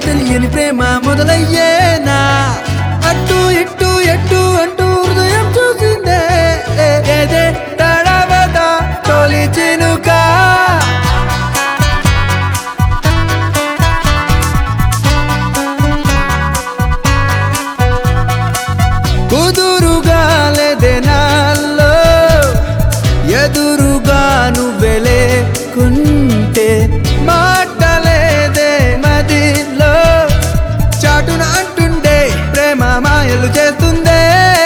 తెలియని ప్రేమ మొదలయ్యేనా అట్టు ఇట్టు ఎట్టు అంటూ హృదయం చూసిందే ఏదే తడవదా తొలి చినుకా కుదురుగా లేదే నాలో ఎదురుగా నువ్వెలే కుంటే మాటలేదే మదిలో చాటున అంటుండే ప్రేమ మాయలు చేస్తుందే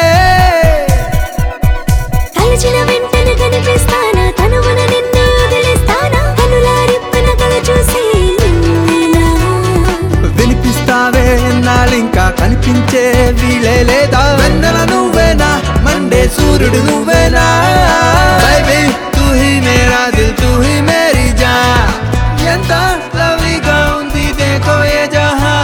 తలచిన వెంటనే కనిపిస్తానా తనువున నిన్నే వదిలేస్తానా కనులారిప్పన కల చూసి నిన్నేనా వినిపిస్తావే నాళ్ళింకా కనిపించే వీలే లేదా వెన్నెల నువ్వేనా మండే సూర్యుడు నువ్వేనా బైబీ తూ హీ మేరా దిల్ తూ హీ మేరీ జా ఎంత లవ్లీగా ఉంది దేఖో ఏ జహా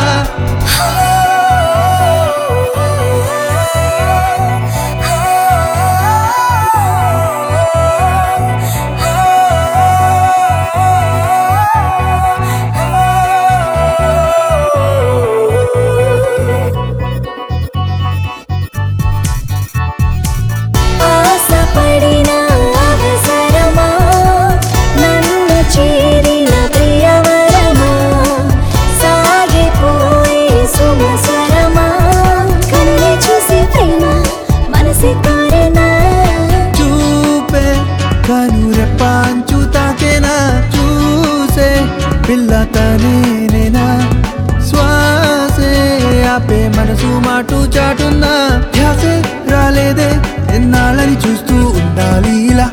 ఆశపడిన అవసరమా నన్ను చేరిన ప్రియవరమా సాగిపోయే సుమస్వరమా కనులే చూసి ప్రేమ మనసి కోరినా చూపే కనురెప్పాంచు తాకేనా చూసే పిల్ల తనేనా శ్వాసే ఆపే మనసు మాటు చాటున్నా ధ్యాసే రాలేదే ఎన్నాళ్ళని చూస్తూ ఉండాలి ఇలా